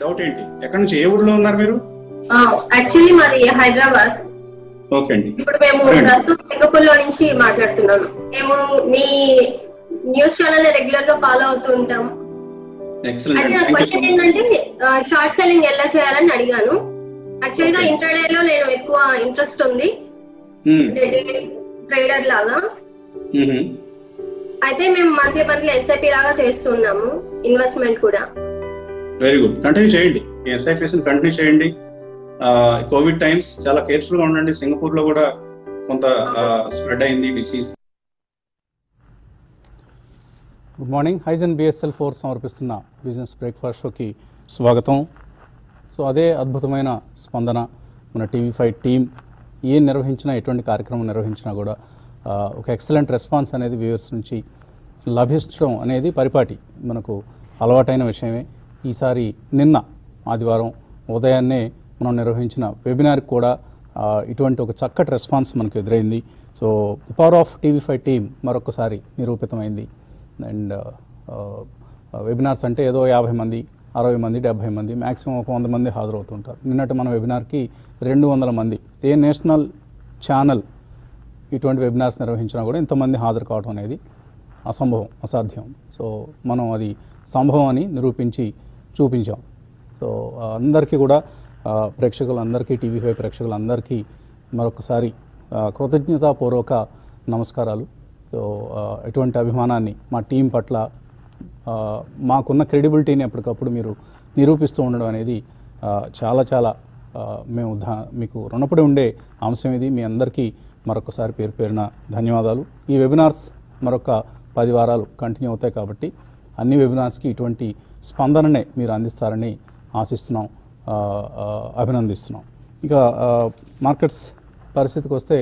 Doubt ఏంటి ఎక్కడి నుంచి ఏ ఊర్లో ఉన్నారు మీరు యాక్చువల్లీ మాది హైదరాబాద్ ఓకే అండి ఇప్పుడు మేము Right. ప్రస్తుతం సింగపూర్ లో నుంచి మాట్లాడుతున్నాము మేము మీ న్యూస్ ఛానల్ రెగ్యులర్ గా ఫాలో అవుతూ ఉంటాం ఎక్సలెంట్ అయితే అండి నా క్వశ్చన్ ఏంటంటే షార్ట్ సెల్లింగ్ ఎలా చేయాలని అడిగాను యాక్చువల్ గా Okay. ఇంటర్డే లో నేను ఎక్కువ ఇంట్రెస్ట్ ఉంది ట్రేడర్ లాగా అయితే మేము మంత్లీ మంత్లీ ఎస్ఐపి లాగా చేస్తున్నాము ఇన్వెస్ట్మెంట్ కూడా వెరీ గుడ్ కంటిన్యూ చేయండి ఎస్ఐపిఎస్ కంటిన్యూ చేయండి కోవిడ్ టైమ్స్ చాలా కేర్ఫుల్ గా ఉండండి సింగపూర్ లో కూడా కొంత స్ప్రెడ్ అయింది డిసీజ్ గుడ్ మార్నింగ్ హైజన్ బిఎస్ఎల్ ఫోర్ సమర్పిస్తున్న బిజినెస్ బ్రేక్ఫాస్ట్ షోకి స్వాగతం సో అదే అద్భుతమైన స్పందన మన టీవీ ఫైవ్ టీం ఏం నిర్వహించినా ఎటువంటి కార్యక్రమం నిర్వహించినా కూడా ఆ, ఒక ఎక్సలెంట్ రెస్పాన్స్ అనేది వ్యూవర్స్ నుంచి లభించడం అనేది పరిపాటి మనకు అలవాటైన విషయమే ఈసారి నిన్న ఆదివారం ఉదయాన్నే మనం నిర్వహించిన వెబినార్కి కూడా ఆ, ఇటువంటి ఒక చక్కటి రెస్పాన్స్ మనకు ఎదురైంది so power of TV five team మరొకసారి నిరూపితమైంది అండ్ వెబినార్స్ అంటే ఏదో యాభై మంది అరవై మంది డెబ్భై మంది మ్యాక్సిమం ఒక వంద మంది హాజరవుతుంటారు నిన్నటి మన వెబినార్కి రెండు వందల మంది ఏ నేషనల్ ఛానల్ ఇటువంటి వెబినార్స్ నిర్వహించినా కూడా ఇంతమంది హాజరు కావడం అనేది అసంభవం అసాధ్యం సో మనం అది సంభవం అని నిరూపించి చూపించాం సో ఆ, అందరికీ కూడా ఆ, ప్రేక్షకులందరికీ టీవీ ఫైవ్ ప్రేక్షకులందరికీ మరొకసారి ఆ, కృతజ్ఞతాపూర్వక నమస్కారాలు సో ఆ, ఎటువంటి అభిమానాన్ని మా టీం పట్ల ఆ, మాకున్న క్రెడిబిలిటీని ఎప్పటికప్పుడు మీరు నిరూపిస్తూ ఉండడం అనేది ఆ, చాలా చాలా ఆ, మేము ధ- మీకు రుణపడి ఉండే అంశం ఇది మీ అందరికీ మరొకసారి పేరు పేరున ధన్యవాదాలు ఈ వెబినార్స్ మరొక పది వారాలు కంటిన్యూ అవుతాయి కాబట్టి అన్ని వెబినార్స్కి ఇటువంటి స్పందననే మీరు అందిస్తారని ఆశిస్తున్నాం ఆ, ఆ, అభినందిస్తున్నాం ఇక ఆ, మార్కెట్స్ పరిస్థితికి వస్తే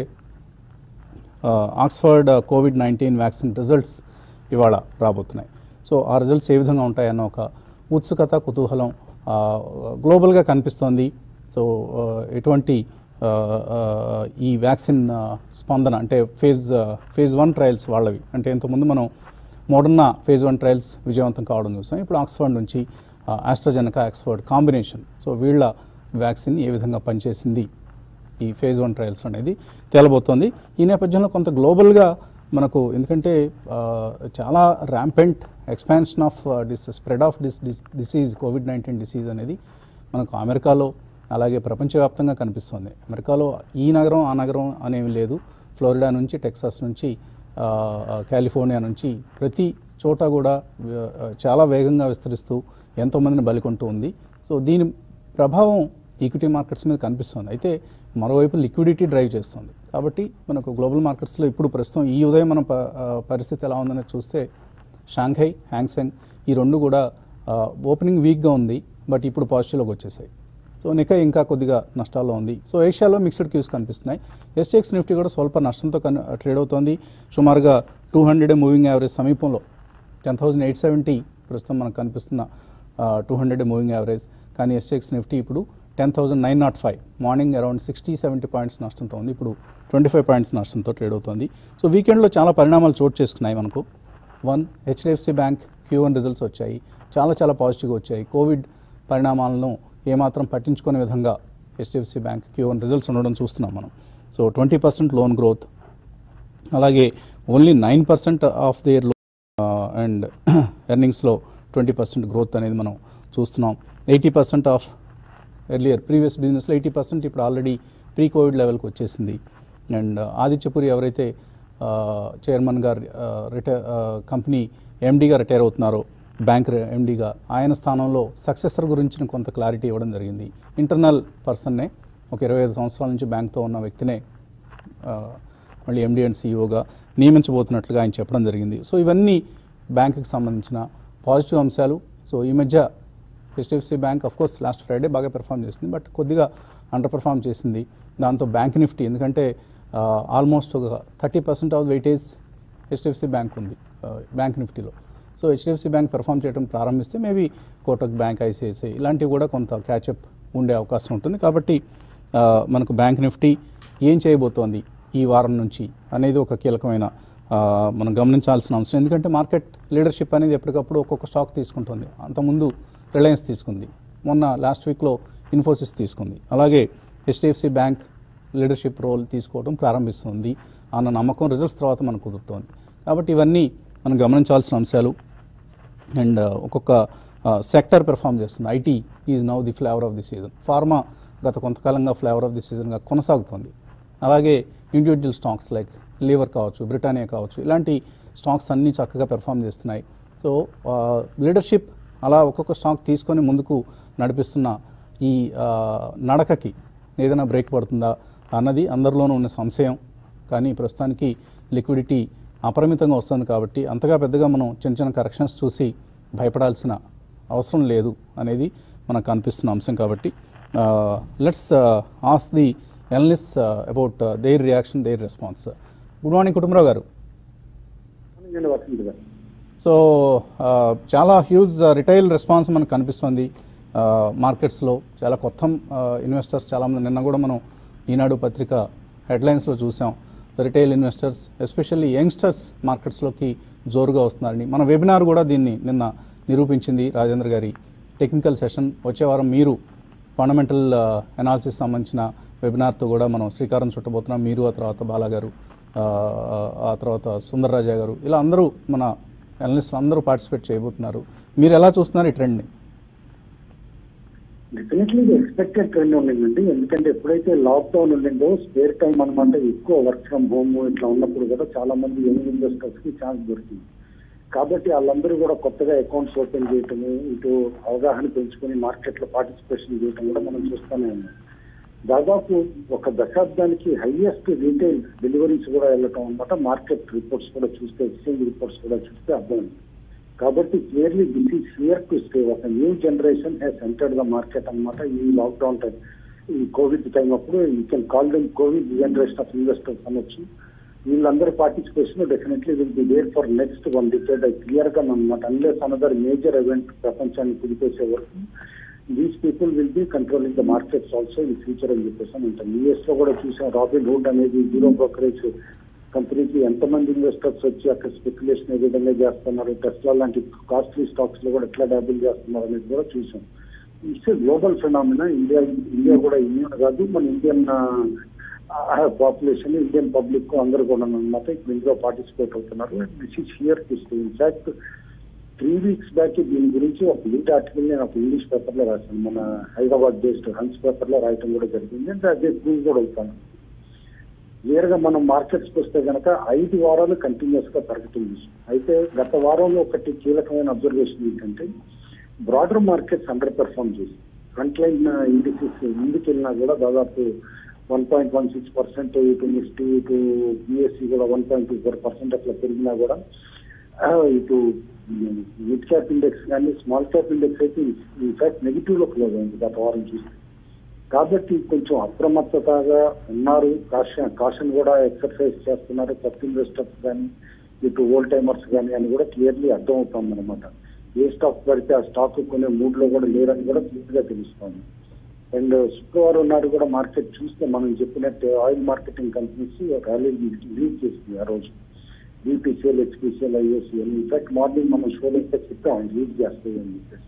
ఆ, Oxford Covid nineteen vaccine results ఇవాళ రాబోతున్నాయి సో ఆ రిజల్ట్స్ ఏ విధంగా ఉంటాయన్న ఒక ఉత్సుకత కుతూహలం ఆ, గ్లోబల్గా కనిపిస్తోంది సో ఆ, ఎటువంటి ఆ, ఆ, ఈ వ్యాక్సిన్ ఆ, స్పందన అంటే ఫేజ్ ఆ, ఫేజ్ వన్ ట్రయల్స్ వాళ్ళవి అంటే ఇంతకుముందు మనం మోడర్నా ఫేజ్ వన్ ట్రయల్స్ విజయవంతం కావడం చూసాం ఇప్పుడు ఆక్స్ఫర్డ్ నుంచి ఆస్ట్రాజెనకా ఆక్స్ఫర్డ్ కాంబినేషన్ సో వీళ్ళ వ్యాక్సిన్ ఏ విధంగా పనిచేసింది ఈ ఫేజ్ వన్ ట్రయల్స్ అనేది తేలబోతోంది ఈ నేపథ్యంలో కొంత గ్లోబల్గా మనకు ఎందుకంటే ఆ, చాలా rampant expansion of this spread of this this disease Covid nineteen disease అనేది మనకు అమెరికాలో అలాగే ప్రపంచవ్యాప్తంగా కనిపిస్తుంది అమెరికాలో ఈ నగరం ఆ నగరం అనేవి లేదు ఫ్లోరిడా నుంచి టెక్సాస్ నుంచి ఆ, ఆ, కాలిఫోర్నియా నుంచి ప్రతి చోట కూడా ఆ, చాలా వేగంగా విస్తరిస్తూ ఎంతోమందిని బలికొంటూ ఉంది సో దీని ప్రభావం ఈక్విటీ మార్కెట్స్ మీద కనిపిస్తుంది అయితే మరోవైపు లిక్విడిటీ డ్రైవ్ చేస్తుంది కాబట్టి మనకు గ్లోబల్ మార్కెట్స్లో ఇప్పుడు ప్రస్తుతం ఈ ఉదయం మన ప- ఆ, పరిస్థితి ఎలా ఉందని చూస్తే షాంఘై హ్యాంగ్సెంగ్ ఈ రెండు కూడా ఆ, ఓపెనింగ్ వీక్గా ఉంది బట్ ఇప్పుడు పాజిటివ్లోకి వచ్చేసాయి సో నికా ఇంకా కొద్దిగా నష్టాల్లో ఉంది సో ఏషియాలో మిక్స్డ్ క్యూస్ కనిపిస్తున్నాయి ఎస్టెక్స్ నిఫ్టీ కూడా స్వల్ప నష్టంతో కన్ ట్రేడ్ అవుతోంది సుమారుగా టూ హండ్రెడ్ మూవింగ్ యావరేజ్ సమీపంలో టెన్ థౌసండ్ ఎయిట్ సెవెంటీ ప్రస్తుతం మనకు కనిపిస్తున్న టూ హండ్రెడ్ మూవింగ్ యావరేజ్ కానీ ఎస్టెక్స్ నిఫ్టీ ఇప్పుడు ten thousand nine nought five morning around sixty seventy points నష్టంతో ఉంది ఇప్పుడు ట్వంటీ ఫైవ్ పాయింట్స్ నష్టంతో ట్రేడ్ అవుతుంది సో వీకెండ్లో చాలా పరిణామాలు చోటు చేసుకున్నాయి మనకు one HDFC bank Q one results వచ్చాయి చాలా చాలా పాజిటివ్గా వచ్చాయి కోవిడ్ పరిణామాలను ఏమాత్రం పట్టించుకునే విధంగా HDFC bank Q one results ఉండడం చూస్తున్నాం మనం so twenty percent loan growth అలాగే only nine percent of their and ఎర్నింగ్స్లో ట్వంటీ పర్సెంట్ గ్రోత్ అనేది మనం చూస్తున్నాం eighty percent of earlier previous బిజినెస్లో ఎయిటీ పర్సెంట్ ఇప్పుడు ఆల్రెడీ ప్రీ కోవిడ్ లెవెల్కి వచ్చేసింది అండ్ ఆదిత్యపురి ఎవరైతే చైర్మన్ గారు రిటైర్ కంపెనీ ఎండీగా రిటైర్ అవుతున్నారో బ్యాంక్ ఎండీగా ఆయన స్థానంలో సక్సెసర్ గురించిన కొంత క్లారిటీ ఇవ్వడం జరిగింది ఇంటర్నల్ పర్సన్నే ఒక ఇరవై ఐదు సంవత్సరాల నుంచి బ్యాంక్తో ఉన్న వ్యక్తినే ఆ, మళ్ళీ ఎండి అండ్ సీఈఓగా నియమించబోతున్నట్లుగా ఆయన చెప్పడం జరిగింది సో ఇవన్నీ బ్యాంకుకి సంబంధించిన పాజిటివ్ అంశాలు సో ఈ మధ్య HDFC bank of course last Friday బాగా పెర్ఫామ్ చేసింది బట్ కొద్దిగా అండర్ పెర్ఫామ్ చేసింది దాంతో బ్యాంక్ నిఫ్టీ ఎందుకంటే ఆల్మోస్ట్ ఒక thirty percent of weightage HDFC bank ఉంది బ్యాంక్ నిఫ్టీలో సో హెచ్డిఎఫ్సి బ్యాంక్ పెర్ఫామ్ చేయడం ప్రారంభిస్తే మేబీ కోటక్ బ్యాంక్ ఐసిఐసిఐ ఇలాంటివి కూడా కొంత క్యాచప్ ఉండే అవకాశం ఉంటుంది కాబట్టి ఆ, మనకు బ్యాంక్ నిఫ్టీ ఏం చేయబోతోంది ఈ వారం నుంచి అనేది ఒక కీలకమైన ఆ, మనం గమనించాల్సిన అంశం ఎందుకంటే మార్కెట్ లీడర్షిప్ అనేది ఎప్పటికప్పుడు ఒక్కొక్క స్టాక్ తీసుకుంటుంది అంతకుముందు రిలయన్స్ తీసుకుంది మొన్న లాస్ట్ వీక్లో ఇన్ఫోసిస్ తీసుకుంది అలాగే హెచ్డిఎఫ్సి బ్యాంక్ లీడర్షిప్ రోల్ తీసుకోవడం ప్రారంభిస్తుంది అన్న నమ్మకం రిజల్ట్స్ తర్వాత మనకు కుదురుతోంది కాబట్టి ఇవన్నీ మనం గమనించాల్సిన అంశాలు అండ్ ఒక్కొక్క సెక్టర్ పెర్ఫామ్ చేస్తుంది IT is now the flavour of the season pharma గత కొంతకాలంగా ఫ్లేవర్ ఆఫ్ ది సీజన్గా కొనసాగుతుంది అలాగే ఇండివిజువల్ స్టాక్స్ లైక్ లీవర్ కావచ్చు బ్రిటానియా కావచ్చు ఇలాంటి స్టాక్స్ అన్నీ చక్కగా పెర్ఫామ్ చేస్తున్నాయి సో లీడర్షిప్ అలా ఒక్కొక్క స్టాక్ తీసుకొని ముందుకు నడిపిస్తున్న ఈ ఆ, నడకకి ఏదైనా బ్రేక్ పడుతుందా అన్నది అందరిలోనూ ఉన్న సంశయం కానీ ప్రస్తుతానికి లిక్విడిటీ అపరిమితంగా వస్తుంది కాబట్టి అంతగా పెద్దగా మనం చిన్న చిన్న కరెక్షన్స్ చూసి భయపడాల్సిన అవసరం లేదు అనేది మనకు కనిపిస్తున్న అంశం కాబట్టి లెట్స్ ఆస్ ది ఎల్నెస్ about their reaction their response good morning Kutumbarao గారు నేను వసంత్ గారు సో ఆ, చాలా హ్యూజ్ రిటైల్ రెస్పాన్స్ మనకు కనిపిస్తుంది ఆ, మార్కెట్స్లో చాలా కొత్త ఆ, ఇన్వెస్టర్స్ చాలామంది నిన్న కూడా మనం ఈనాడు పత్రిక హెడ్లైన్స్లో చూసాం రిటైల్ ఇన్వెస్టర్స్ ఎస్పెషల్లీ యంగ్స్టర్స్ మార్కెట్స్లోకి జోరుగా వస్తున్నారని మన వెబినార్ కూడా దీన్ని నిన్న నిరూపించింది రాజేంద్ర గారి టెక్నికల్ సెషన్ వచ్చే వారం మీరు ఫండమెంటల్ అనాలిసిస్ సంబంధించిన వెబినార్తో కూడా మనం శ్రీకారం చుట్టబోతున్నాం మీరు ఆ తర్వాత బాలా గారు ఆ, ఆ తర్వాత సుందర్ రాజా గారు ఇలా అందరూ మన అనలిస్ట్ అందరూ పార్టిసిపేట్ చేయబోతున్నారు మీరు ఎలా చూస్తున్నారు ఈ ట్రెండ్ని డెఫినెట్లీ ఇది ఎక్స్పెక్టెడ్ ట్రెండ్ ఉండిందండి ఎందుకంటే ఎప్పుడైతే లాక్డౌన్ ఉండిందో స్పేర్ టైం అనమాట ఎక్కువ వర్క్ ఫ్రమ్ హోమ్ ఇట్లా ఉన్నప్పుడు కూడా చాలా మంది యంగ్ ఇన్వెస్టర్స్ కి ఛాన్స్ దొరికింది కాబట్టి వాళ్ళందరూ కూడా కొత్తగా అకౌంట్స్ ఓపెన్ చేయటము ఇటు అవగాహన పెంచుకొని మార్కెట్ లో పార్టిసిపేషన్ చేయటం కూడా మనం చూస్తూనే ఉన్నాం దాదాపు ఒక దశాబ్దానికి హైయెస్ట్ రీటైల్ డెలివరీస్ కూడా వెళ్ళటం అనమాట మార్కెట్ రిపోర్ట్స్ కూడా చూస్తే ఎక్స్చేంజ్ రిపోర్ట్స్ కూడా చూస్తే అర్థమైంది కాబట్టి clearly this is here to stay ఒక new generation has entered the market అన్నమాట ఈ లాక్డౌన్ టైం ఈ కోవిడ్ టైం అప్పుడు you can call them Covid generation of investors అనొచ్చు వీళ్ళందరూ participation definitely will be there for next one decade clear గా అనమాట unless another major event ప్రపంచాన్ని కుదిపేసే వరకు these people will be controlling the markets also in future అని చెప్పేసి అని ఉంటాం యూఎస్ లో కూడా చూసాం రాబిన్ హుడ్ అనేది జీరో బ్రోకరేజ్ కంపెనీకి ఎంతమంది ఇన్వెస్టర్స్ వచ్చి అక్కడ స్పెక్యులేషన్ ఏ విధంగా చేస్తున్నారు టెస్లా లాంటి కాస్ట్లీ స్టాక్స్ లో కూడా ఎట్లా డబ్బులు చేస్తున్నారు అనేది కూడా చూసాం it's global phenomena India India కూడా ఇమ్యూన్ కాదు మన ఇండియన్ పాపులేషన్ ఇండియన్ పబ్లిక్ అందరూ కూడా అన్నమాట ఇప్పుడు ఇందులో పార్టిసిపేట్ అవుతున్నారు this is here to stay in fact three weeks back దీని గురించి ఒక లీడ్ ఆర్టికల్ నేను ఒక ఇంగ్లీష్ పేపర్ లో రాశాను మన హైదరాబాద్ బేస్డ్ హన్స్ పేపర్ లో రాయటం కూడా జరిగింది అంటే అదే ప్రూవ్ కూడా అవుతాను క్లియర్ గా మనం మార్కెట్స్ వస్తే కనుక ఐదు వారాలు కంటిన్యూస్ గా పెరుగుతుంది అయితే గత వారంలో ఒకటి కీలకమైన అబ్జర్వేషన్ ఏంటంటే బ్రాడర్ మార్కెట్స్ అండర్ పెర్ఫార్మ్ చేసి ఫ్రంట్ లైన్ ఇండిసెస్ ముందుకెళ్ళినా కూడా దాదాపు one point one six percent ఇటు నిఫ్టీ ఇటు బిఎస్సి కూడా one point two four percent అట్లా పెరిగినా కూడా ఆ, ఇటు మిడ్ క్యాప్ ఇండెక్స్ కానీ స్మాల్ క్యాప్ ఇండెక్స్ అయితే ఇన్ఫాక్ట్ నెగిటివ్ లో క్లోజ్ అయింది గత వారం చూస్తే కాబట్టి కొంచెం అప్రమత్తతగా ఉన్నారు కాషన్ కాషన్ కూడా ఎక్సర్సైజ్ చేస్తున్నారు కొత్త ఇన్వెస్టర్స్ కానీ ఇటు ఓల్డ్ టైమర్స్ కానీ అని కూడా క్లియర్లీ అర్థం అవుతుంది అనమాట ఏ స్టాక్ పడితే ఆ స్టాక్ కొనే మూడ్ లో కూడా లేరని కూడా క్లియర్ గా తెలుస్తోంది అండ్ శుక్రవారం నాడు కూడా మార్కెట్ చూస్తే మనం చెప్పినట్టు oil marketing companies rally lead చేసింది ఆ రోజు BPCL HPCL IOCL in fact morning మనం షోలో చెప్పాం లీడ్ చేస్తాయి అని చెప్పేసి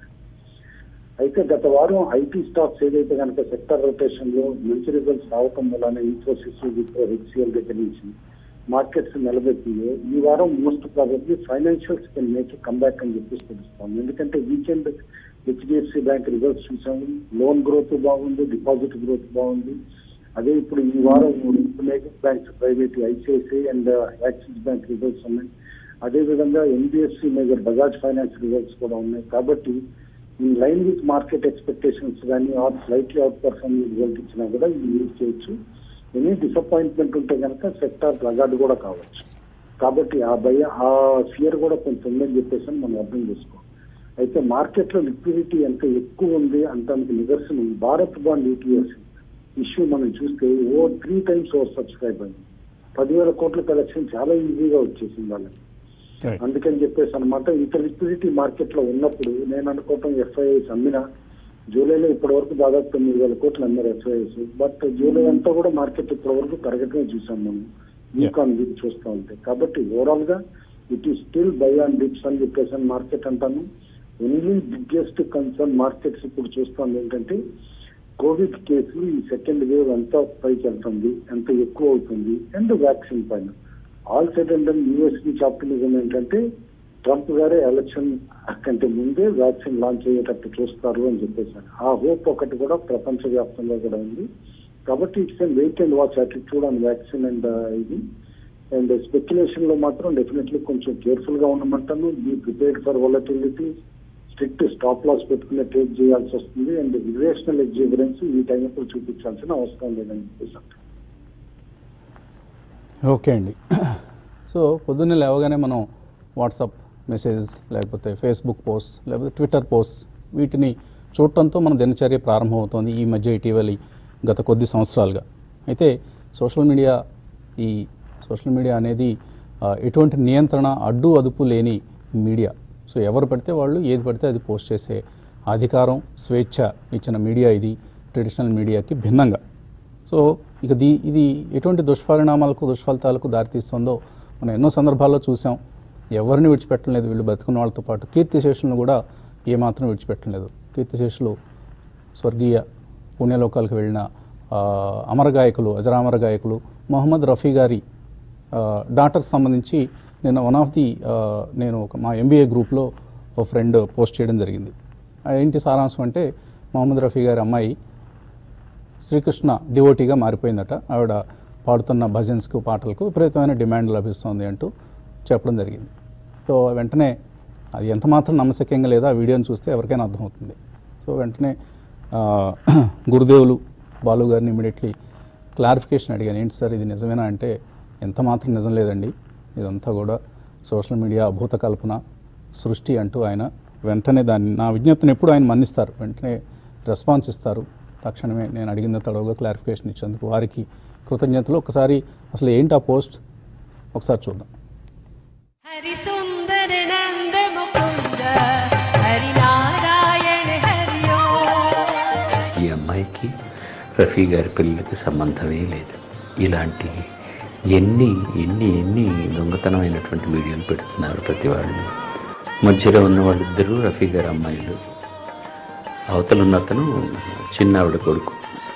అయితే గత వారం ఐటీ స్టాక్స్ ఏదైతే కనుక సెక్టర్ రొటేషన్ లో మంచి రిజల్ట్స్ రావటం వలన ఇన్ఫోసిస్ విప్రో హెచ్సిఎల్ దగ్గర నుంచి మార్కెట్స్ నిలబెట్టిందో ఈ వారం most probably financials can make comeback అని చెప్పేసి తెలుస్తాం ఎందుకంటే వీకెండ్ హెచ్డిఎఫ్సి బ్యాంక్ రిజల్ట్స్ చూసాము లోన్ గ్రోత్ బాగుంది డిపాజిట్ గ్రోత్ బాగుంది అదే ఇప్పుడు ఈ వారం major banks private ICICI and Axis bank results ఉన్నాయి అదే విధంగా NBFC major Bajaj finance results కూడా ఉన్నాయి కాబట్టి ఈ లైన్ విత్ మార్కెట్ ఎక్స్పెక్టేషన్స్ కానీ or slightly outperforming result ఇచ్చినా కూడా ఇది యూజ్ చేయొచ్చు ఎనీ డిసప్పాయింట్మెంట్ ఉంటే కనుక సెక్టార్ లగాడ్ కూడా కావచ్చు కాబట్టి ఆ భయ ఆ ఫియర్ కూడా కొంచెం ఉందని చెప్పేసి అని మనం అర్థం చేసుకోవాలి అయితే మార్కెట్ లో లిక్విడిటీ ఎంత ఎక్కువ ఉంది అంతకు నిదర్శనం భారత్ బాండ్ ఈటీఎఫ్ ఇష్యూ మనం చూస్తే ఓ త్రీ టైమ్స్ ఓవర్ సబ్స్క్రైబ్ అయింది పదివేల కోట్ల కలెక్షన్ చాలా ఈజీగా వచ్చేసింది వాళ్ళకి అందుకని చెప్పేసి అనమాట ఇంత లిక్విడిటీ మార్కెట్ లో ఉన్నప్పుడు నేను అనుకోవటం ఎఫ్ఐఐస్ అమ్మిన జూలైలో ఇప్పటి వరకు దాదాపు తొమ్మిది వేల కోట్లు అమ్మారు ఎఫ్ఐఐస్ బట్ జూలై అంతా కూడా మార్కెట్ ఇప్పటి వరకు పెరగటమే చూసాం మనం వీక్ ఆన్ వీక్ చూస్తూ ఉంటే కాబట్టి ఓవరాల్ గా ఇట్ ఈ స్టిల్ బై ఆన్ డిప్స్ అని చెప్పేసి అని మార్కెట్ అంటాను ఓన్లీ బిగ్గెస్ట్ కన్సర్న్ మార్కెట్స్ ఇప్పుడు చూస్తాం ఏంటంటే కోవిడ్ కేసులు ఈ సెకండ్ వేవ్ ఎంత పైకి వెళ్తుంది ఎంత ఎక్కువ అవుతుంది అండ్ వ్యాక్సిన్ పైన ఆల్ సెట్ అండ్ యూఎస్ నుంచి ఆప్టిమిజం ఏంటంటే ట్రంప్ గారే ఎలక్షన్ కంటే ముందే వ్యాక్సిన్ లాంచ్ అయ్యేటట్టు చూస్తారు అని చెప్పేసారు ఆ హోప్ ఒకటి కూడా ప్రపంచ వ్యాప్తంగా కూడా ఉంది కాబట్టి it's and wait and watch attitude on vaccine and ఇది అండ్ స్పెక్యులేషన్ లో మాత్రం డెఫినెట్లీ కొంచెం కేర్ఫుల్ గా ఉండమంటాను be prepared for volatility strict stop loss పెట్టుకునే ట్రేడ్ చేయాల్సి వస్తుంది అండ్ రిలేషనల్ ఎగ్జిబరెన్స్ ఈ టైం అప్పుడు చూపించాల్సిన అవసరం లేదని చెప్పేసి అంటారు. ఓకే అండి సో పొద్దున్నే లేవగానే మనం వాట్సాప్ మెసేజెస్ లేకపోతే ఫేస్బుక్ పోస్ట్ లేకపోతే ట్విట్టర్ పోస్ట్ వీటిని చూడటంతో మన దినచర్య ప్రారంభమవుతోంది ఈ మధ్య ఇటీవలి గత కొద్ది సంవత్సరాలుగా అయితే సోషల్ మీడియా ఈ సోషల్ మీడియా అనేది ఆ, ఎటువంటి నియంత్రణ అడ్డు అదుపు లేని మీడియా సో ఎవరు పడితే వాళ్ళు ఏది పడితే అది పోస్ట్ చేసే అధికారం స్వేచ్ఛ ఇచ్చిన మీడియా ఇది ట్రెడిషనల్ మీడియాకి భిన్నంగా సో ఇక దీ ఇది ఎటువంటి దుష్పరిణామాలకు దుష్ఫలితాలకు దారితీస్తుందో మనం ఎన్నో సందర్భాల్లో చూసాం ఎవరిని విడిచిపెట్టడం లేదు వీళ్ళు బతుకున్న వాళ్ళతో పాటు కీర్తిశేషులను కూడా ఏమాత్రం విడిచిపెట్టడం లేదు కీర్తిశేషులు స్వర్గీయ పుణ్యలోకాలకు వెళ్ళిన ఆ, అమర గాయకులు అజరామర గాయకులు మొహమ్మద్ రఫీ గారి డాక్టర్కి సంబంధించి నేను వన్ ఆఫ్ ది నేను ఒక మా ఎంబీఏ గ్రూప్లో ఒక ఫ్రెండ్ పోస్ట్ చేయడం జరిగింది ఆ ఏంటి సారాంశం అంటే మొహమ్మద్ రఫీ గారి అమ్మాయి శ్రీకృష్ణ డివోటీగా మారిపోయిందట ఆవిడ పాడుతున్న భజన్స్కు పాటలకు విపరీతమైన డిమాండ్ లభిస్తుంది అంటూ చెప్పడం జరిగింది సో వెంటనే అది ఎంత మాత్రం నమ్మశక్యంగా లేదా ఆ వీడియోని చూస్తే ఎవరికైనా అర్థమవుతుంది సో వెంటనే ఆ, గురుదేవులు బాలు గారిని ఇమీడియట్లీ క్లారిఫికేషన్ అడిగాను ఏంటి సార్ ఇది నిజమేనా అంటే ఎంత మాత్రం నిజం లేదండి ఇదంతా కూడా సోషల్ మీడియా అభూత కల్పన సృష్టి అంటూ ఆయన వెంటనే దాన్ని నా విజ్ఞప్తిని ఎప్పుడు ఆయన మన్నిస్తారు వెంటనే రెస్పాన్స్ ఇస్తారు తక్షణమే నేను అడిగిన తడవుగా క్లారిఫికేషన్ ఇచ్చేందుకు వారికి కృతజ్ఞతలు ఒకసారి అసలు ఏంటి ఆ పోస్ట్ ఒకసారి చూద్దాం हरि सुंदर नंद मुकुंद हरि नारायण हरि ओम ఈ అమ్మాయికి రఫీ గారి పిల్లలకి సంబంధమే లేదు ఇలాంటి ఎన్ని ఎన్ని ఎన్ని దొంగతనమైనటువంటి వీడియోలు పెడుతున్నారు ప్రతి వాళ్ళు మధ్యలో ఉన్న వాళ్ళిద్దరూ రఫీ గారి అమ్మాయిలు అవతల ఉన్న అతను చిన్న ఆవిడ కొడుకు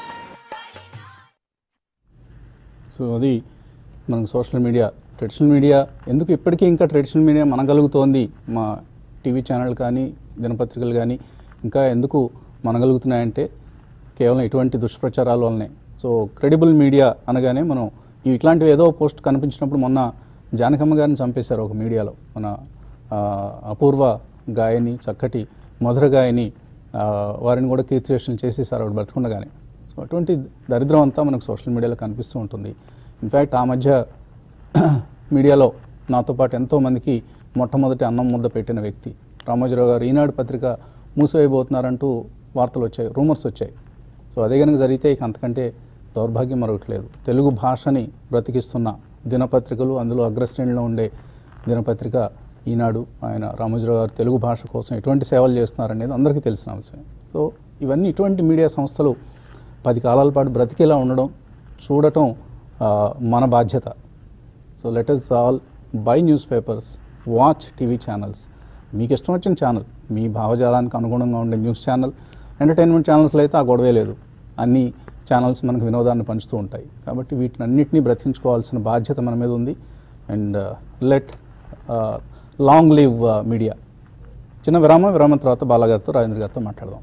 సో అది మనకు సోషల్ మీడియా ట్రెడిషనల్ మీడియా ఎందుకు ఇప్పటికీ ఇంకా ట్రెడిషనల్ మీడియా మనగలుగుతోంది మా టీవీ ఛానల్ కానీ దినపత్రికలు కానీ ఇంకా ఎందుకు మనగలుగుతున్నాయంటే కేవలం ఇటువంటి దుష్ప్రచారాల వల్లనే సో క్రెడిబుల్ మీడియా అనగానే మనం ఈ ఇట్లాంటివి ఏదో పోస్ట్ కనిపించినప్పుడు మొన్న జానకమ్మ గారిని చంపేశారు ఒక మీడియాలో మన ఆ, అపూర్వ గాయని చక్కటి మధుర గాయని ఆ, వారిని కూడా కీర్తిశేషులు చేసేసారు ఆవిడ బ్రతకుండగానే సో అటువంటి దరిద్రం అంతా మనకు సోషల్ మీడియాలో కనిపిస్తూ ఉంటుంది ఇన్ఫ్యాక్ట్ ఆ మధ్య మీడియాలో నాతో పాటు ఎంతోమందికి మొట్టమొదటి అన్నం ముద్ద పెట్టిన వ్యక్తి రామోజీరావు గారు ఈనాడు పత్రిక మూసివేయబోతున్నారంటూ వార్తలు వచ్చాయి రూమర్స్ వచ్చాయి సో అదే కనుక జరిగితే ఇక అంతకంటే దౌర్భాగ్యం మరొకట్లేదు తెలుగు భాషని బ్రతికిస్తున్న దినపత్రికలు అందులో అగ్రశ్రేణిలో ఉండే దినపత్రిక ఈనాడు ఆయన రామోజీరావు గారు తెలుగు భాష కోసం ఎటువంటి సేవలు చేస్తున్నారనేది అందరికీ తెలిసిన అంశం సో ఇవన్నీ ఇటువంటి మీడియా సంస్థలు పది కాలాల పాటు బ్రతికేలా ఉండడం చూడటం ఆ, మన బాధ్యత so let us all buy newspapers watch TV channels మీకు ఇష్టం వచ్చిన ఛానల్ మీ భావజాలానికి అనుగుణంగా ఉండే న్యూస్ ఛానల్ ఎంటర్టైన్మెంట్ ఛానల్స్లో అయితే ఆ గొడవే లేదు అన్ని ఛానల్స్ మనకు వినోదాన్ని పంచుతూ ఉంటాయి కాబట్టి వీటిని అన్నింటినీ బ్రతికించుకోవాల్సిన బాధ్యత మన మీద ఉంది and let long live media చిన్న విరామం విరామం తర్వాత బాలాగారితో రాజేంద్ర గారితో మాట్లాడదాం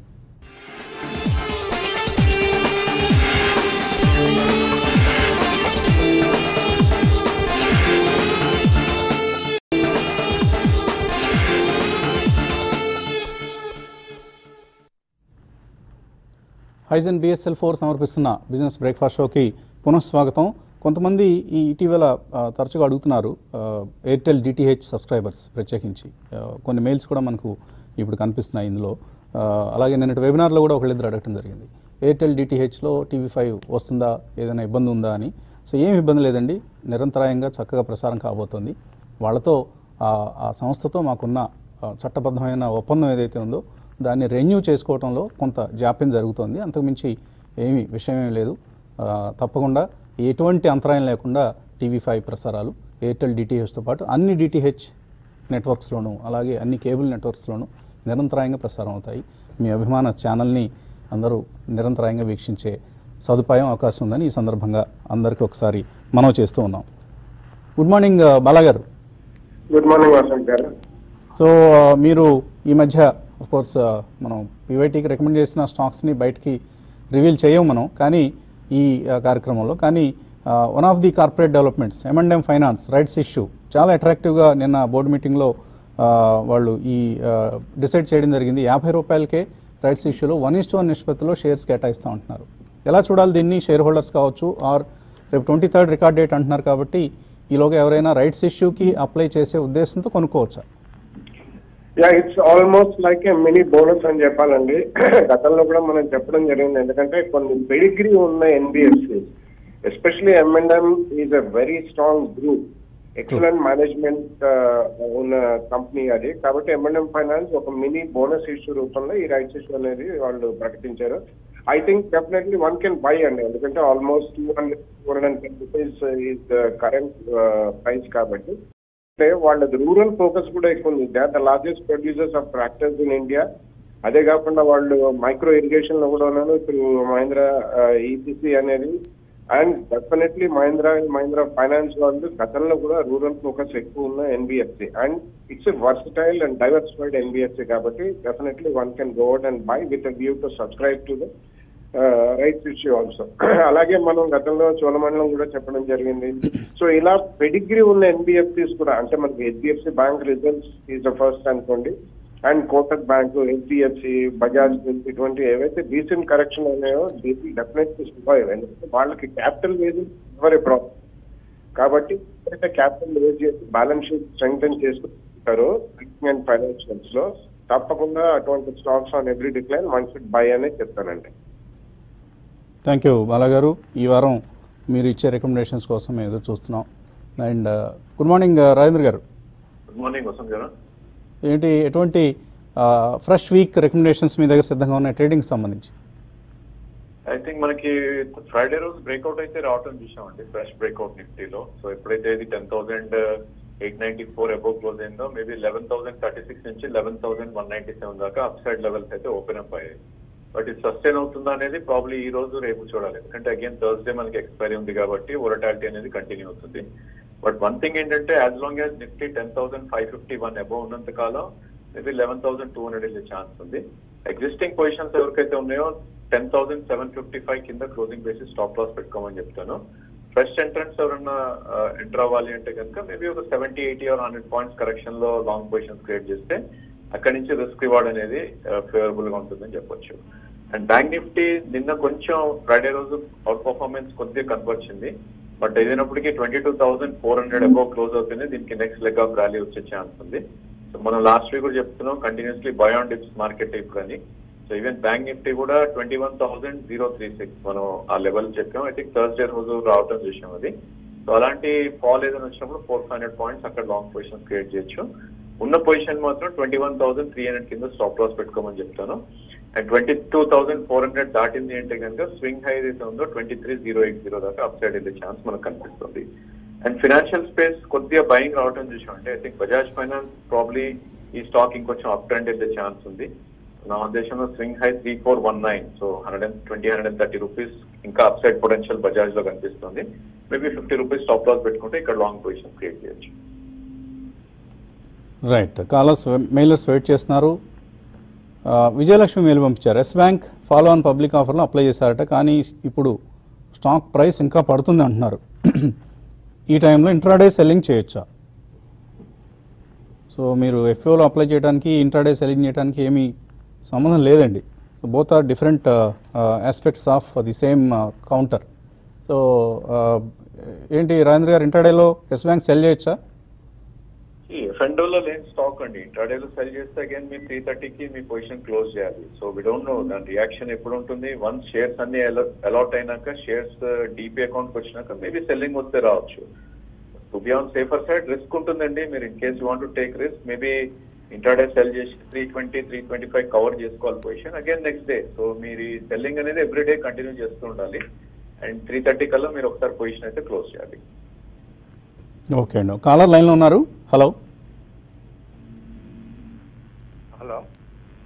హైజన్ బిఎస్ఎల్ ఫోర్ సమర్పిస్తున్న బిజినెస్ బ్రేక్ఫాస్ట్ షోకి పునఃస్వాగతం కొంతమంది ఈ ఇటీవల ఆ, తరచుగా అడుగుతున్నారు ఆ, ఎయిర్టెల్ డిటిహెచ్ సబ్స్క్రైబర్స్ ప్రత్యేకించి ఆ, కొన్ని మెయిల్స్ కూడా మనకు ఇప్పుడు కనిపిస్తున్నాయి ఇందులో ఆ, అలాగే నిన్నటి వెబినార్లో కూడా ఒకళ్ళిద్దరు అడగటం జరిగింది ఎయిర్టెల్ డిటిహెచ్లో టీవీ ఫైవ్ వస్తుందా ఏదైనా ఇబ్బంది ఉందా అని సో ఏం ఇబ్బంది లేదండి నిరంతరాయంగా చక్కగా ప్రసారం కాబోతోంది వాళ్ళతో ఆ ఆ సంస్థతో మాకున్న ఆ, చట్టబద్ధమైన ఒప్పందం ఏదైతే ఉందో దాన్ని రెన్యూ చేసుకోవడంలో కొంత జాప్యం జరుగుతోంది అంతకుమించి ఏమీ విషయం ఏమీ లేదు ఆ, తప్పకుండా ఎటువంటి అంతరాయం లేకుండా టీవీ ఫైవ్ ప్రసారాలు ఎయిర్టెల్ డిటిహెచ్తో పాటు అన్ని డిటిహెచ్ నెట్వర్క్స్లోనూ అలాగే అన్ని కేబుల్ నెట్వర్క్స్లోనూ నిరంతరాయంగా ప్రసారం అవుతాయి మీ అభిమాన ఛానల్ని అందరూ నిరంతరాయంగా వీక్షించే సదుపాయం అవకాశం ఉందని ఈ సందర్భంగా అందరికీ ఒకసారి మనవి చేస్తూ ఉన్నాం గుడ్ మార్నింగ్ ఆ, బాలా గారు గుడ్ మార్నింగ్ వసంత్ గారు సో ఆ, మీరు ఈ మధ్య ఆఫ్ కోర్స్ మనం పీవైటీకి రికమెండ్ చేసిన స్టాక్స్ని బయటికి రివీల్ చేయము మనం కానీ ఈ ఆ, కార్యక్రమంలో కానీ one of the corporate developments ఎంఎండ్ఎం ఫైనాన్స్ రైట్స్ ఇష్యూ చాలా అట్రాక్టివ్గా నిన్న బోర్డు మీటింగ్లో ఆ, వాళ్ళు ఈ డిసైడ్ చేయడం జరిగింది యాభై రూపాయలకే రైట్స్ ఇష్యూలో వన్ ఇస్ వన్ నిష్పత్తిలో షేర్స్ కేటాయిస్తూ ఉంటున్నారు ఎలా చూడాలి దీన్ని షేర్ హోల్డర్స్ కావచ్చు ఆర్ రేపు ట్వంటీ థర్డ్ రికార్డ్ డేట్ అంటున్నారు కాబట్టి ఈలోగా ఎవరైనా రైట్స్ ఇష్యూకి అప్లై చేసే ఉద్దేశంతో కొనుక్కోవచ్చా yeah it's almost like a mini bonus అని చెప్పాలండి గతంలో కూడా మనం చెప్పడం జరిగింది ఎందుకంటే కొన్ని పెడిగ్రీ ఉన్న ఎన్బిఎఫ్సి ఎస్పెషలీ ఎంఎండ్ఎం is a very strong group excellent management ఉన్న కంపెనీ అది కాబట్టి ఎంఎండ్ఎం ఫైనాన్స్ ఒక మినీ బోనస్ ఇష్యూ రూపంలో ఈ రైట్స్ ఇష్యూ అనేది వాళ్ళు ప్రకటించారు I think definitely one can buy అండి ఎందుకంటే almost two hundred two hundred and ten rupees is current price కాబట్టి అంటే వాళ్ళది రూరల్ ఫోకస్ కూడా ఎక్కువ ఉంది they are the largest producers of tractors in India అదే కాకుండా వాళ్ళు మైక్రో ఇరిగేషన్ లో కూడా ఉన్నారు ఇప్పుడు మహేంద్ర ఈపీసీ అనేది and definitely Mahindra and Mahindra finance వాళ్ళు గతంలో కూడా రూరల్ ఫోకస్ ఎక్కువ ఉన్న NBFC and it's versatile and diversified NBFC కాబట్టి definitely one can go out and buy with view to subscribe to the rights issue also అలాగే మనం గతంలో చోళమండలం కూడా చెప్పడం జరిగింది సో ఇలా పెడిగ్రీ ఉన్న ఎన్బిఎఫ్సిస్ కూడా అంటే మనకి HDFC bank results is the first అనుకోండి and Kotak bank HDFC Bajaj fins ఇటువంటి ఏవైతే డీసెంట్ కరెక్షన్ ఉన్నాయో దీనికి డెఫినెట్లీ సర్వైవ్ ఎందుకంటే వాళ్ళకి క్యాపిటల్ వేజ్ ఎవరి ప్రాబ్లం కాబట్టి ఎప్పుడైతే క్యాపిటల్ రేజ్ చేసి బ్యాలెన్స్ షీట్ స్ట్రెంగ్తన్ చేసుకుంటారో అండ్ ఫైనాన్షియల్స్ లో తప్పకుండా అటువంటి stocks on every decline one should buy అనే చెప్తానండి థ్యాంక్ యూ బాలాగారు ఈ వారం మీరు ఇచ్చే రికమెండేషన్స్ కోసం మేము ఎదురు చూస్తున్నాం అండ్ గుడ్ మార్నింగ్ రాజేంద్ర గారు గుడ్ మార్నింగ్ వసంత్ గారు ఏంటి ఎటువంటి ఫ్రెష్ వీక్ రికమెండేషన్స్ మీ దగ్గర సిద్ధంగా ఉన్నాయి ట్రేడింగ్ సంబంధించి ఐ థింక్ మనకి ఫ్రైడే రోజు బ్రేక్అవుట్ అయితే రావటం చూసామండి ఫ్రెష్ బ్రేక్అవుట్ నిఫ్టీలో సో ఎప్పుడైతే ఇది ten thousand eight ninety four above close అయిందో maybe eleven thousand thirty six నుంచి eleven thousand one ninety seven దాకా అప్ సైడ్ లెవెల్స్ అయితే ఓపెన్ అప్ అయ్యాయి బట్ ఇది సస్టైన్ అవుతుందా అనేది ప్రాబ్లీ ఈ రోజు రేపు చూడాలి ఎందుకంటే అగైన్ థర్స్డే మనకి ఎక్స్పైరీ ఉంది కాబట్టి వొలటాలిటీ అనేది కంటిన్యూ అవుతుంది బట్ వన్ థింగ్ ఏంటంటే as long as Nifty ten thousand five fifty one above ఉన్నంత కాలం maybe eleven thousand two hundred వెళ్ళే ఛాన్స్ ఉంది ఎగ్జిస్టింగ్ పొజిషన్స్ ఎవరికైతే ఉన్నాయో ten thousand seven fifty five కింద క్లోజింగ్ బేసిస్ స్టాప్ లాస్ పెట్టుకోమని చెప్తాను ఫ్రెష్ ఎంట్రన్స్ ఎవరన్నా ఎంటర్ అవ్వాలి అంటే కనుక మేబీ ఒక seventy eighty or hundred points correction లో లాంగ్ పొజిషన్స్ క్రియేట్ చేస్తే అక్కడి నుంచి రిస్క్ రివార్డ్ అనేది ఫేవరబుల్ గా ఉంటుందని చెప్పొచ్చు అండ్ బ్యాంక్ నిఫ్టీ నిన్న కొంచెం ఫ్రైడే రోజు అవుట్ పర్ఫార్మెన్స్ కొద్దిగా కనపరిచింది బట్ ఏదైనప్పటికీ twenty two thousand four hundred above close అవుతుంది దీనికి నెక్స్ట్ లెగ్ ఆఫ్ ర్యాలీ వచ్చే ఛాన్స్ ఉంది సో మనం లాస్ట్ వీక్ కూడా చెప్తున్నాం కంటిన్యూస్లీ బయాన్ డిప్స్ మార్కెట్ ఇప్పుడు అని సో ఈవెన్ బ్యాంక్ నిఫ్టీ కూడా twenty one thousand zero three six మనం ఆ లెవెల్ చెప్పాం ఐ థింక్ థర్స్డే రోజు రావటం చూసాం అది సో అలాంటి ఫాల్ ఏదైనా వచ్చినప్పుడు ఫోర్ ఫైవ్ హండ్రెడ్ పాయింట్స్ అక్కడ లాంగ్ పొజిషన్ క్రియేట్ చేయొచ్చు ఉన్న పొజిషన్ మాత్రం twenty one thousand three hundred కింద స్టాప్ లాస్ పెట్టుకోమని చెప్తాను and twenty two thousand four hundred దాటింది అంటే కనుక స్వింగ్ హై ఏదైతే ఉందో twenty three zero eight zero దాకా అప్ సైడ్ వెళ్ళే ఛాన్స్ మనకు కనిపిస్తుంది అండ్ ఫినాన్షియల్ స్పేస్ కొద్దిగా బయింగ్ రావడం చూసాం అంటే I think Bajaj Finance probably ఈ స్టాక్ ఇంకొంచెం అప్ ట్రెండ్ వెళ్ళే ఛాన్స్ ఉంది నా ఉద్దేశంలో swing high three four one nine so hundred and twenty hundred and thirty rupees ఇంకా అప్ సైడ్ పొటెన్షియల్ బజాజ్ లో కనిపిస్తుంది maybe fifty rupees stop loss పెట్టుకుంటే ఇక్కడ లాంగ్ పొజిషన్ క్రియేట్ చేయొచ్చు రైట్ కాలర్స్ మెయిలర్స్ వెయిట్ చేస్తున్నారు ఆ, విజయలక్ష్మి మెయిల్ పంపించారు Yes Bank follow on public ఆఫర్లో అప్లై చేశారట కానీ ఇప్పుడు స్టాక్ ప్రైస్ ఇంకా పడుతుంది అంటున్నారు ఈ టైంలో ఇంట్రాడే సెల్లింగ్ చేయొచ్చా సో మీరు ఎఫ్ఓలో అప్లై చేయడానికి ఇంట్రాడే సెల్లింగ్ చేయడానికి ఏమీ సంబంధం లేదండి so both are different aspects of the same counter so ఏంటి రాజేంద్ర గారు ఇంట్రాడేలో ఎస్ బ్యాంక్ సెల్ చేయొచ్చా ఈ ఫెండోలో లేని స్టాక్ అండి ఇంట్రాడేలో సెల్ చేస్తే అగైన్ మీ త్రీ థర్టీకి మీ పొజిషన్ క్లోజ్ చేయాలి సో వి డోంట్ నో దాని రియాక్షన్ ఎప్పుడు ఉంటుంది వన్స్ షేర్స్ అన్ని అలాట్ అయినాక షేర్స్ డిపి అకౌంట్ వచ్చినాక మేబీ సెల్లింగ్ వస్తే రావచ్చు to be on safer side risk ఉంటుందండి మీరు in case want to take risk maybe intraday sell చేసి three twenty three twenty five cover చేసుకోవాలి position again next day so మీరు ఈ selling అనేది ఎవ్రీ డే కంటిన్యూ చేస్తూ ఉండాలి అండ్ త్రీ థర్టీ కల్లా మీరు ఒకసారి పొజిషన్ అయితే క్లోజ్ చేయాలి ఓకే అండి కాలర్ లైన్లో ఉన్నారు హలో హలో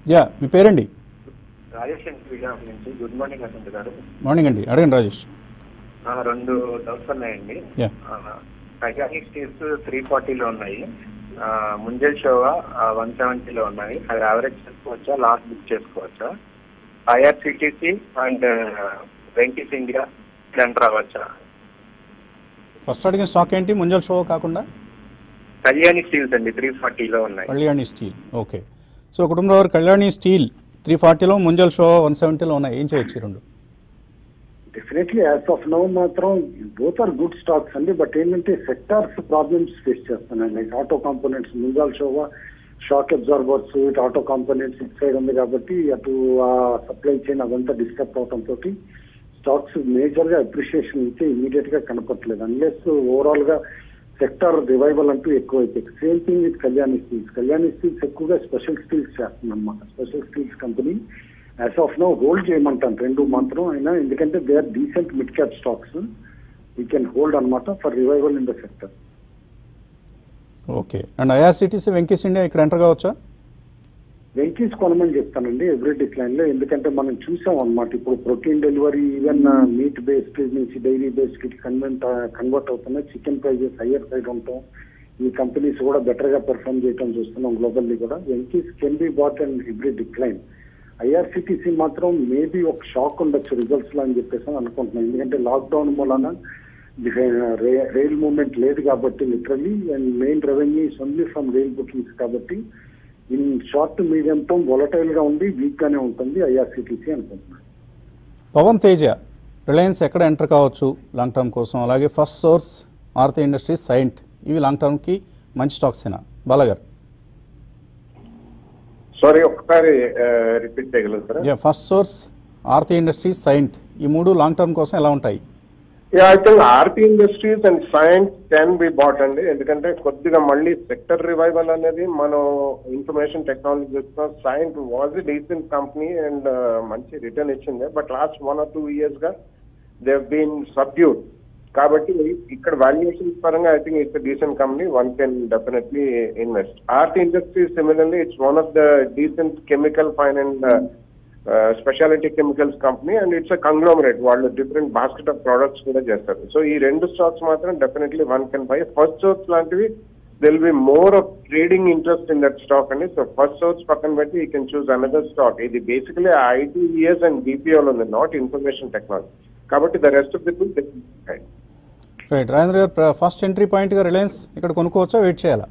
యా మీ పేరండి రాజేష్ అండి విజయనగరం నుంచి గుడ్ మార్నింగ్ వసంత్ గారు మార్నింగ్ అండి అడగండి రాజేష్ ఆ, రెండు డౌట్స్ ఉన్నాయండి Yeah. టైటానిక్ స్టీల్స్ త్రీ ఫార్టీలో ఉన్నాయి ఆ, ముంజల్ షోవా వన్ సెవెంటీలో ఉన్నాయి అది యావరేజ్ చేసుకోవచ్చా లాస్ట్ బుక్ చేసుకోవచ్చా IRCTC and Venky's India centre అవ్వచ్చా ఫస్ట్ అడిగిన స్టాక్ ఏంటి ముంజల్ షో కాకుండా కళ్యాణి స్టీల్స్ అండి త్రీ ఫార్టీలో ఉన్నాయి కళ్యాణి స్టీల్ ఓకే సో కుటుంబంలో వారు కళ్యాణి స్టీల్ త్రీ ఫార్టీలో ముంజల్ షో వన్ సెవెంటీలో ఉన్నాయి ఏం చేయొచ్చు ఈ రెండు డెఫినెట్లీ యాజ్ ఆఫ్ నౌ మాత్రం బోత్ ఆర్ గుడ్ స్టాక్స్ అండి బట్ ఏంటంటే సెక్టార్స్ ప్రాబ్లమ్స్ ఫేస్ చేస్తున్నాయి like auto components Munjal Showa shock absorbers ఇటు ఆటో కాంపోనెంట్స్ ఇటు సైడ్ ఉంది కాబట్టి అటు ఆ సప్లై చైన్ అదంతా డిస్టర్బ్ అవడం తోటి స్టాక్స్ మేజర్ గా అప్రిషియేషన్ అయితే ఇమీడియట్ గా కనపట్లేదు అన్లెస్ ఓవరాల్ గా సెక్టార్ రివైవల్ అంటూ ఎక్కువ అయిపోయింది same thing with Kalyani Steels Kalyani Steels ఎక్కువగా స్పెషల్ స్టీల్స్ చేస్తుంది అనమాట special steels company as of now hold చేయమంటాను రెండు మాత్రం అయినా ఎందుకంటే they are decent mid cap stocks we can hold అనమాట for revival in the sector okay and IRCTC Venky's India ఇక్కడ ఎంటర్ కావచ్చా వెంకీస్ కొనమని చెప్తానండి ఎవ్రీ డిక్లైన్ లో ఎందుకంటే మనం చూసాం అనమాట ఇప్పుడు protein delivery even meat based నుంచి డైరీ బేస్డ్ కి కన్వెంట్ కన్వర్ట్ అవుతున్నాయి చికెన్ ప్రైజెస్ హయ్యర్ సైడ్ ఉంటాం ఈ కంపెనీస్ కూడా బెటర్ గా పెర్ఫామ్ చేయడం చూస్తున్నాం గ్లోబల్లీ కూడా Venky's can be bought and every decline IRCTC మాత్రం మేబీ ఒక షాక్ ఉండొచ్చు రిజల్ట్స్ లో అని చెప్పేసి అని అనుకుంటున్నాను ఎందుకంటే లాక్డౌన్ మూలన రైల్ మూవ్మెంట్ లేదు కాబట్టి literally and main revenue is only from rail bookings కాబట్టి in short to medium term volatile గా ఉండి వీక్ గానే ఉంటుంది ఐఆర్సిటిసి అనుకుంటున్నాను పవన్ తేజ రిలయన్స్ ఎక్కడ ఎంటర్ కావచ్చు లాంగ్ టర్మ్ కోసం అలాగే first source Aarti Industries Cyient ఇవి లాంగ్ టర్మ్కి మంచి స్టాక్సేనా బాలగారు సారీ ఒకసారి రిపీట్ చేయగలుగుతారా yeah first source Aarti Industries Cyient ఈ మూడు లాంగ్ టర్మ్ కోసం ఎలా ఉంటాయి yeah I think RP industries and Cyient can be bought అండి ఎందుకంటే కొద్దిగా మళ్ళీ సెక్టర్ రివైవల్ అనేది మనం ఇన్ఫర్మేషన్ టెక్నాలజీ చూస్తున్నాం Cyient was decent company and మంచి రిటర్న్ ఇచ్చింది but last one or two years గా దే బీన్ సబ్డ్యూడ్ కాబట్టి ఇక్కడ వాల్యుయేషన్ పరంగా I think it's decent company one can definitely invest Aarti industries similarly it's one of the decent chemical fine and speciality chemicals company and it's a conglomerate వాళ్ళు different basket of products కూడా చేస్తారు so ఈ రెండు stocks మాత్రం definitely one can buy first source లాంటివి will be more of trading interest in that stock అండి so first source పక్కన పెట్టి you can choose another stock ఇది బేసికలీ ఐటీఈఎస్ అండ్ బీపీఓలో ఉంది నాట్ ఇన్ఫర్మేషన్ టెక్నాలజీ కాబట్టి the rest of the right Rajendra garu first entry పాయింట్గా Reliance ఇక్కడ కొనుక్కోవచ్చా వెయిట్ చేయాలా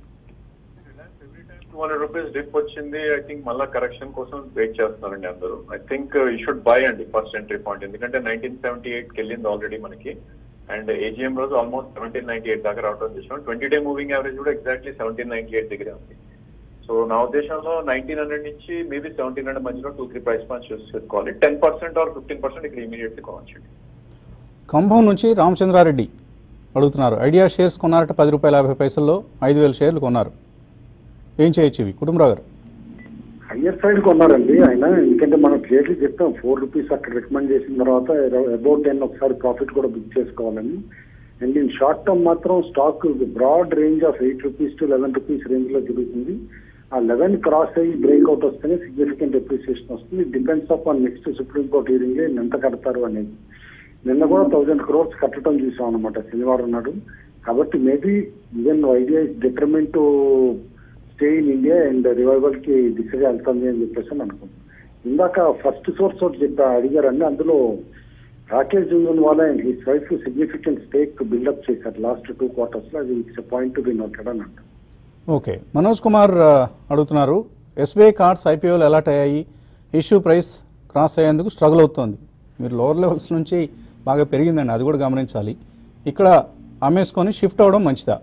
టూ హండ్రెడ్ రూపీస్ డిప్ వచ్చింది ఐ థింక్ మళ్ళీ కరెక్షన్ కోసం వెయిట్ చేస్తున్నారండి అందరూ I think you should buy అండి ఫస్ట్ ఎంట్రీ పాయింట్ ఎందుకంటే నైన్టీన్ సెవెంటీ ఎయిట్ వెళ్ళింది ఆల్రెడీ మనకి అండ్ ఏజిఎం రోజు ఆల్మోస్ట్ సెవెంటీన్ నైన్టీ ఎయిట్ దాకా రావడం చూసాం ట్వంటీ డే మూవింగ్ యావరేజ్ కూడా ఎగ్జాక్ట్లీ సెవెంటీన్ నైన్టీ ఎయిట్ దగ్గరే ఉంది సో నా ఉద్దేశంలో నైన్టీన్ హండ్రెడ్ నుంచి మేబీ సెవెంటీన్ హండ్రెడ్ మధ్యలో two three price points choose చేసుకోవాలి ten percent or fifteen percent ఇక్కడ ఇమీడియట్లీ కొనవచ్చు ఖమ్మం నుంచి రామచంద్రారెడ్డి అడుగుతున్నారు ఐడియా షేర్స్ కొన్నారట పది రూపాయల యాభై పైసల్లో ఐదు వేల షేర్లు కొన్నారు ఏం చేయొచ్చు ఇవి కుటుంబరావు గారు హయ్యర్ సైడ్ కొన్నారండి ఆయన ఎందుకంటే మనం క్లియర్లీ చెప్తాం ఫోర్ రూపీస్ అక్కడ రికమెండ్ చేసిన తర్వాత అబౌట్ టెన్ ఒకసారి ప్రాఫిట్ కూడా బుక్ చేసుకోవాలని అండ్ ఇన్ షార్ట్ టర్మ్ మాత్రం stock broad range of eight rupees to eleven rupees range లో తిరుగుతుంది ఆ లెవెన్ క్రాస్ అయ్యి బ్రేక్అవుట్ వస్తేనే సిగ్నిఫికెంట్ అప్రిసియేషన్ వస్తుంది depends of on next supreme court hearing లో ఎంత కడతారు అనేది నిన్న కూడా థౌజండ్ క్రోర్స్ కట్టడం చూసాం అనమాట శనివారం నాడు కాబట్టి maybe even idea is determined to stay in India and revival కి దిశగా వెళ్తుంది అని చెప్పేసి అని అనుకుంటున్నాను ఇందాక ఫస్ట్ సోర్స్ ఒకటి చెప్పా అడిగారండి అందులో రాకేష్ జుంజన్ వాళ్ళ and his wife significant stake buildup చేశారు లాస్ట్ టూ క్వార్టర్స్ లో అది it's point to be noted అని అంటారు ఓకే మనోజ్ కుమార్ ఆ, అడుగుతున్నారు ఎస్బీఐ కార్డ్స్ ఐపీఓలు ఎలాట్ అయ్యాయి ఇష్యూ ప్రైస్ క్రాస్ అయ్యేందుకు స్ట్రగుల్ అవుతోంది మీరు లోవర్ లెవెల్స్ నుంచి బాగా పెరిగిందండి అది కూడా గమనించాలి ఇక్కడ అమ్మేసుకొని షిఫ్ట్ అవ్వడం మంచిదా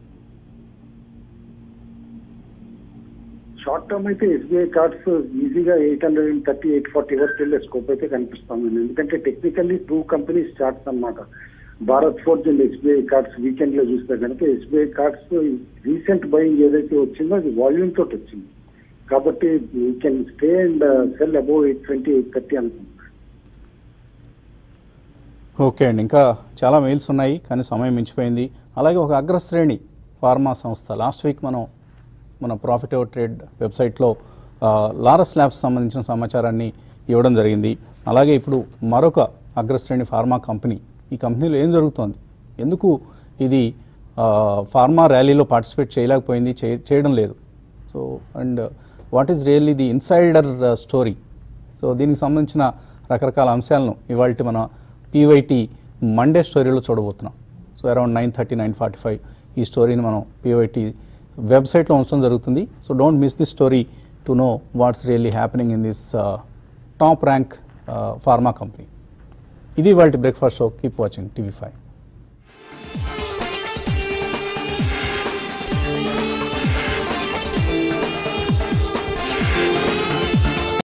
షార్ట్ టర్మ్ అయితే ఎస్బీఐ కార్డ్స్ ఈజీగా eight hundred and thirty eight forty వరకు వెళ్ళే స్కోప్ అయితే కనిపిస్తుంది ఎందుకంటే టెక్నికల్లీ టూ కంపెనీస్ చార్ట్స్ అన్నమాట Bharat Forge and SBI Cards weekend లో చూస్తే కనుక ఎస్బీఐ కార్డ్స్ రీసెంట్ బయింగ్ ఏదైతే వచ్చిందో అది వాల్యూమ్ తోటి వచ్చింది కాబట్టి you can stay and sell above eight twenty eight thirty అనుకుంటున్నాను ఓకే అండి ఇంకా చాలా మెయిల్స్ ఉన్నాయి కానీ సమయం మించిపోయింది అలాగే ఒక అగ్రశ్రేణి ఫార్మా సంస్థ లాస్ట్ వీక్ మనం మన ప్రాఫిట్ ఓవర్ ట్రేడ్ వెబ్సైట్లో ఆ, లారస్ ల్యాబ్స్ సంబంధించిన సమాచారాన్ని ఇవ్వడం జరిగింది అలాగే ఇప్పుడు మరొక అగ్రశ్రేణి ఫార్మా కంపెనీ ఈ కంపెనీలో ఏం జరుగుతోంది ఎందుకు ఇది ఆ, ఫార్మా ర్యాలీలో పార్టిసిపేట్ చేయలేకపోయింది చే- చేయడం లేదు so and what is really the insider story so దీనికి సంబంధించిన రకరకాల అంశాలను ఇవాళ మన పీవైటీ మండే స్టోరీలో చూడబోతున్నాం so around nine thirty nine forty five ఈ స్టోరీని మనం పీవైటీ వెబ్సైట్లో ఉంచడం జరుగుతుంది so don't miss this story to know what's really happening in this top rank pharma company ఇది వాళ్ళ breakfast show keep watching TV five